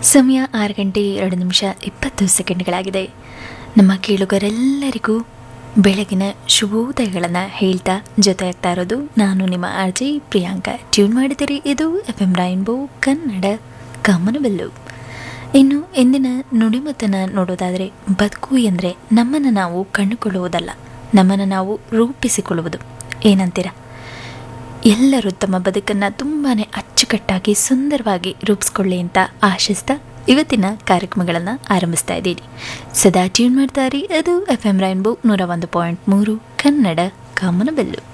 ಸಮಯ ಆರು ಗಂಟೆ ಎರಡು ನಿಮಿಷ ಇಪ್ಪತ್ತು ಸೆಕೆಂಡ್ಗಳಾಗಿದೆ ನಮ್ಮ ಕೇಳುಗರೆಲ್ಲರಿಗೂ ಬೆಳಗಿನ ಶುಭೋದಯಗಳನ್ನು ಹೇಳ್ತಾ ಜೊತೆ ಆಗ್ತಾ ಇರೋದು ನಾನು ನಿಮ್ಮ ಆರ್ಜಿ ಪ್ರಿಯಾಂಕಾ ಟ್ಯೂನ್ ಮಾಡಿದಿರಿ ಇದು F M Rainbow Kannada Kamanabillu ಇನ್ನು ಎಂದಿನ ನುಡಿಮುತ್ತನ್ನು ನೋಡೋದಾದರೆ ಬದುಕು ಎಂದರೆ ನಮ್ಮನ್ನು ನಾವು ಕಂಡುಕೊಳ್ಳುವುದಲ್ಲ ನಮ್ಮನ್ನು ನಾವು ರೂಪಿಸಿಕೊಳ್ಳುವುದು ಏನಂತೀರ ಎಲ್ಲರೂ ತಮ್ಮ ಬದುಕನ್ನು ತುಂಬಾ ಅಚ್ಚುಕಟ್ಟಾಗಿ ಸುಂದರವಾಗಿ ರೂಪಿಸ್ಕೊಳ್ಳಿ ಅಂತ ಆಶಿಸ್ತಾ ಇವತ್ತಿನ ಕಾರ್ಯಕ್ರಮಗಳನ್ನು ಆರಂಭಿಸ್ತಾ ಇದ್ದೀನಿ ಸದಾ ಟ್ಯೂನ್ ಮಾಡ್ತಾ ಇರಿ ಅದು ಎಫ್ ಎಂ ರೈನ್ಬೋ ನೂರ ಒಂದು ಪಾಯಿಂಟ್ ಮೂರು ಕನ್ನಡ ಕಾಮನಬೆಲ್ಲು